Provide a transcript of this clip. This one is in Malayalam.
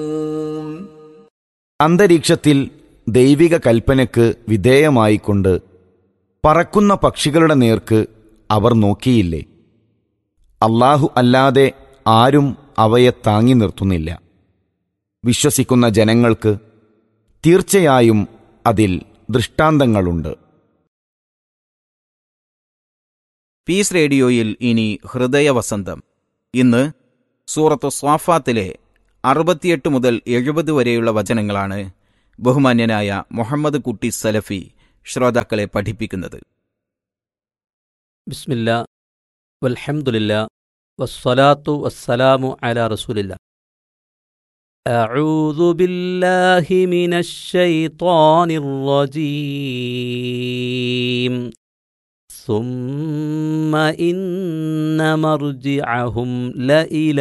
അന്തരീക്ഷത്തിൽ ദൈവിക കൽപ്പനയ്ക്ക് വിധേയമായിക്കൊണ്ട് പറക്കുന്ന പക്ഷികളുടെ നേർക്ക് അവർ നോക്കിയില്ലേ അള്ളാഹു അല്ലാതെ ആരും അവയെ താങ്ങി നിർത്തുന്നില്ല വിശ്വസിക്കുന്ന ജനങ്ങൾക്ക് തീർച്ചയായും അതിൽ ദൃഷ്ടാന്തങ്ങളുണ്ട് പീസ് റേഡിയോയിൽ ഇനി ഹൃദയവസന്തം ഇന്ന് സൂറത്ത് സ്വാഫാത്തിലെ അറുപത്തിയെട്ട് മുതൽ എഴുപത് വരെയുള്ള വചനങ്ങളാണ് ബഹുമാന്യനായ മുഹമ്മദ് കുട്ടി സലഫി ശ്രോതാക്കളെ പഠിപ്പിക്കുന്നത് ബിസ്മില്ല വൽഹംദുലില്ല വസ്സലാത്തു വസ്സലാമു അലാ റസൂലില്ല أعوذ بالله من الشيطان الرجيم ثم إن مرجعهم لإلى